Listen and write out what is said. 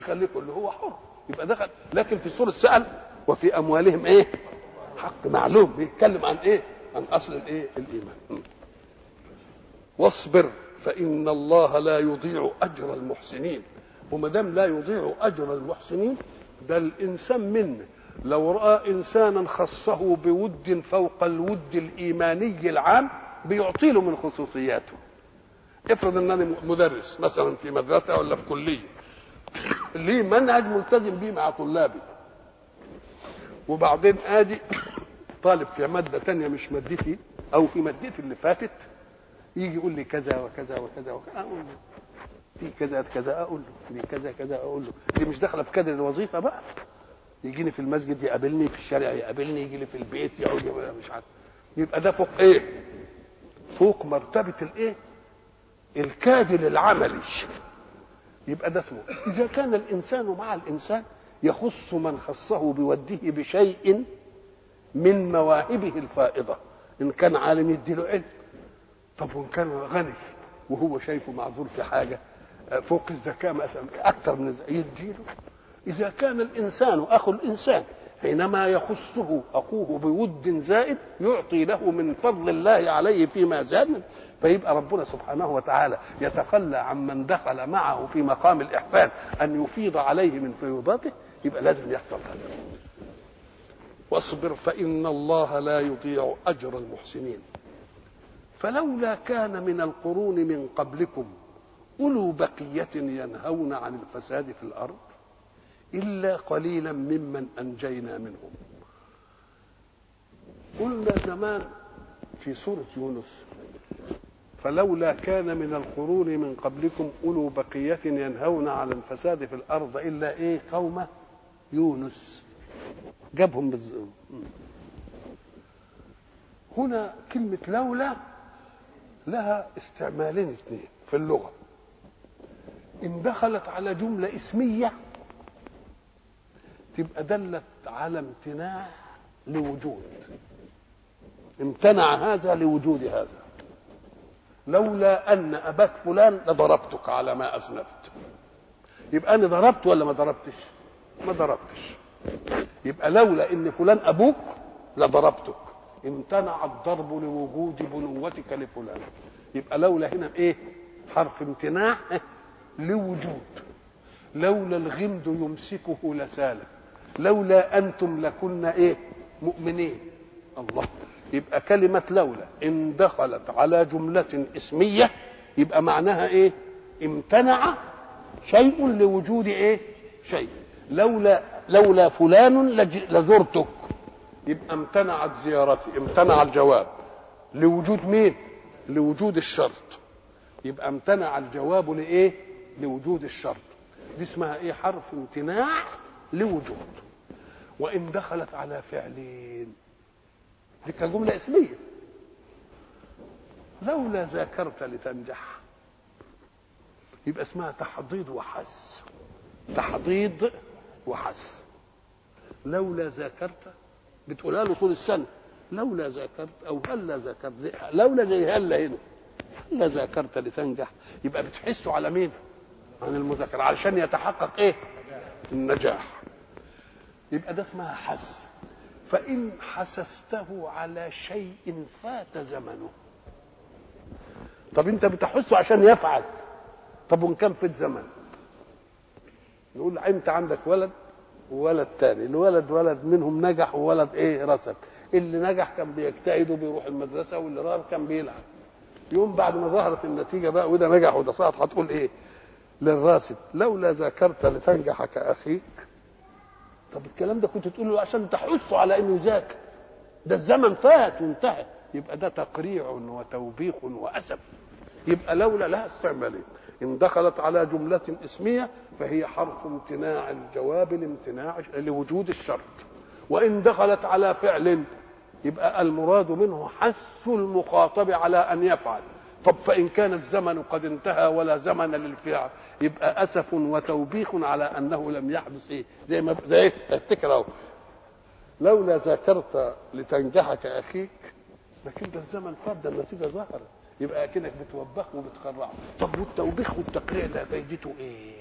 خليكم اللي هو حر يبقى دخل لكن في سوره سال وفي اموالهم ايه حق معلوم بيتكلم عن ايه عن اصل الايه الايمان واصبر فان الله لا يضيع اجر المحسنين وما دام لا يضيع اجر المحسنين ده الانسان منا لو راى انسانا خصه بود فوق الود الايماني العام بيعطي له من خصوصياته افرض انني مدرس مثلا في مدرسه ولا في كليه ليه منهج ملتزم بيه مع طلابي وبعدين ادي طالب في ماده تانية مش مادتي او في مادتي اللي فاتت يجي يقول لي كذا وكذا وكذا وكذا اقول له في كذا كذا اقول له دي كذا كذا اقول له دي مش داخله في كادر الوظيفه بقى يجيني في المسجد يقابلني في الشارع يقابلني يجي لي في البيت يقعد مش عارف يبقى ده فوق ايه فوق مرتبه الايه الكادر العملي يبقى ده اسمه اذا كان الانسان مع الانسان يخص من خصه بوده بشيء من مواهبه الفائضه ان كان عالم يديله علم طب وان كان غني وهو شايفه معذور في حاجه فوق الزكاه مثلا اكثر من الزكاه يديله اذا كان الانسان اخو الانسان حينما يخصه اخوه بود زائد يعطي له من فضل الله عليه فيما زاد فيبقى ربنا سبحانه وتعالى يتخلى عمن دخل معه في مقام الاحسان ان يفيض عليه من فيوضاته يبقى لازم يحصل هذا واصبر فان الله لا يضيع اجر المحسنين فلولا كان من القرون من قبلكم اولو بقيه ينهون عن الفساد في الارض الا قليلا ممن انجينا منهم قلنا زمان في سوره يونس فلولا كان من القرون من قبلكم اولو بقيه ينهون عن الفساد في الارض الا ايه قوم يونس جابهم بز... هنا كلمه لولا لها استعمالين اثنين في اللغه ان دخلت على جمله اسميه تبقى دلت على امتناع لوجود امتنع هذا لوجود هذا لولا ان اباك فلان لضربتك على ما اذنبت يبقى انا ضربت ولا ما ضربتش ما ضربتش يبقى لولا ان فلان ابوك لضربتك امتنع الضرب لوجود بنوتك لفلان يبقى لولا هنا ايه حرف امتناع لوجود لولا الغمد يمسكه لساله لولا انتم لكنا ايه مؤمنين الله يبقى كلمة لولا إن دخلت على جملة اسمية يبقى معناها إيه؟ امتنع شيء لوجود إيه؟ شيء لولا لولا فلان لزرتك يبقى امتنعت زيارتي امتنع الجواب لوجود مين؟ لوجود الشرط يبقى امتنع الجواب لإيه؟ لوجود الشرط دي اسمها إيه؟ حرف امتناع لوجود وإن دخلت على فعلين دي كانت جملة اسمية لولا ذاكرت لتنجح يبقى اسمها تحضيض وحث تحضيض وحث لولا ذاكرت بتقولها له طول السنة لولا ذاكرت أو هلا ذاكرت زي لولا زي هلا هنا هلا ذاكرت لتنجح يبقى بتحسوا على مين؟ عن المذاكرة علشان يتحقق إيه؟ النجاح يبقى ده اسمها حث فإن حسسته على شيء فات زمنه طب أنت بتحسه عشان يفعل طب وإن كان فات زمن نقول أنت عندك ولد وولد تاني الولد ولد منهم نجح وولد إيه رسب اللي نجح كان بيجتهد وبيروح المدرسة واللي راب كان بيلعب يوم بعد ما ظهرت النتيجة بقى وده نجح وده سقط هتقول إيه للراسب لولا ذاكرت لتنجح كأخيك طب الكلام ده كنت تقول له عشان تحثه على انه يذاكر ده الزمن فات وانتهى يبقى ده تقريع وتوبيخ واسف يبقى لولا لها استعمالين ان دخلت على جمله اسميه فهي حرف امتناع الجواب لامتناع لوجود الشرط وان دخلت على فعل يبقى المراد منه حث المخاطب على ان يفعل طب فان كان الزمن قد انتهى ولا زمن للفعل يبقى اسف وتوبيخ على انه لم يحدث ايه زي ما زي ايه افتكر اهو لولا ذاكرت لتنجحك اخيك لكن ده الزمن فات ده النتيجه ظهرت يبقى اكنك بتوبخه وبتقرعه طب والتوبيخ والتقريع ده فايدته ايه